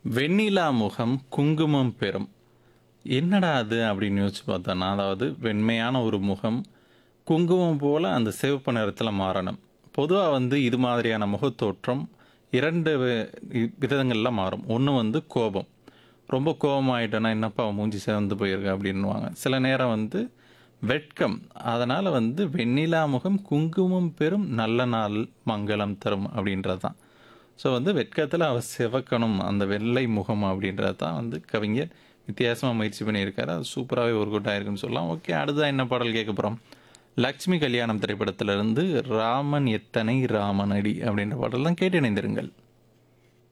வெண்ணிலா முகம் குங்குமம் பெறும் என்னடா அது அப்படின்னு யோசிச்சு பார்த்தோன்னா அதாவது வெண்மையான ஒரு முகம் குங்குமம் போல அந்த சிவப்பு நிறத்தில் மாறணும் பொதுவாக வந்து இது மாதிரியான முகத்தோற்றம் இரண்டு வி- விதங்கள்ல மாறும் ஒன்று வந்து கோபம் ரொம்ப கோபமாயிட்டேன்னா என்னப்பா அவன் மூஞ்சி சிவந்து போயிருக்கு அப்படின்னுவாங்க சில நேரம் வந்து வெட்கம் அதனால் வந்து வெண்ணிலா முகம் குங்குமம் பெறும் நல்ல நாள் மங்களம் தரும் அப்படின்றது தான் ஸோ வந்து வெட்கத்தில் அவர் சிவக்கணும் அந்த வெள்ளை முகம் அப்படின்றது தான் வந்து கவிஞர் வித்தியாசமாக முயற்சி பண்ணியிருக்காரு அது சூப்பராகவே ஒரு கூட்டம் இருக்குன்னு சொல்லலாம் ஓகே அடுத்ததான் என்ன பாடல் கேட்க போகிறோம் லக்ஷ்மி கல்யாணம் திரைப்படத்திலிருந்து ராமன் எத்தனை ராமனடி அப்படின்ற பாடல் தான் கேட்டு இணைந்திருங்கள்